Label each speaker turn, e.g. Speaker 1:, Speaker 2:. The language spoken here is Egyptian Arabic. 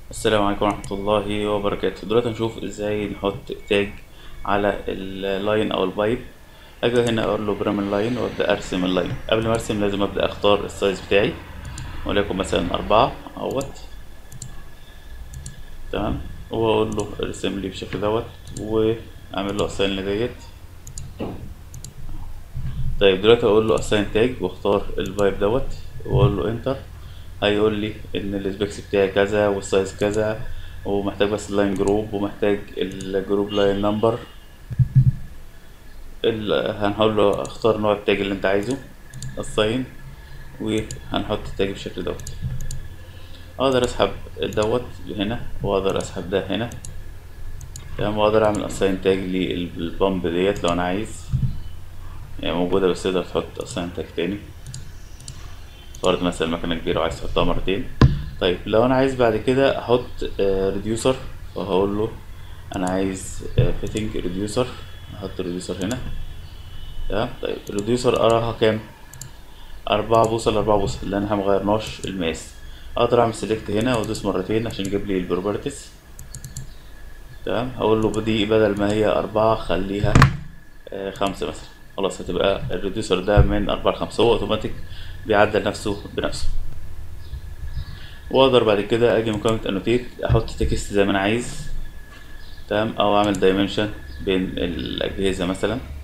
Speaker 1: السلام عليكم ورحمة الله وبركاته دلوقتي هنشوف ازاي نحط تاج على اللاين او البايب اجي هنا اقول له برام اللاين وابدا ارسم اللاين قبل ما ارسم لازم ابدا اختار السايز بتاعي وليكن مثلا أربعة اهوت تمام واقول له ارسم لي بالشكل دوت واعمل له اساين لديت طيب دلوقتي اقول له اساين تاج واختار البايب دوت واقول له انتر هيقول لي ان السبيكس بتاعي كذا والسايز كذا ومحتاج بس اللاين جروب ومحتاج الجروب لاين نمبر هنقول له اختار نوع التاج اللي انت عايزه الساين وهنحط التاج بالشكل دوت اقدر اسحب دوت هنا واقدر اسحب ده هنا تمام واقدر اعمل اساين تاج للبامب ديت لو انا عايز يعني موجودة بس تقدر تحط اساين تاج تاني فرض مثلا مكنة كبيرة وعايز تحطها مرتين طيب لو انا عايز بعد كده احط ريديوسر فهقول له انا عايز فيتنج ريديوسر احط ريديوسر هنا تمام طيب الريديوسر اراها كام أربعة بوصة لأربعة بوصة اللي انا مغيرناش المقاس اقدر اعمل سيلكت هنا وادوس مرتين عشان يجيب لي البروبرتيز تمام هقول له دي بدل ما هي أربعة خليها آه خمسة مثلا خلاص هتبقى الريديوسر ده من أربعة لخمسة هو اوتوماتيك بيعدل نفسه بنفسه واقدر بعد كده اجي مكالمة انوتيت احط تكست زي ما انا عايز تمام او اعمل دايمنشن بين الاجهزة مثلا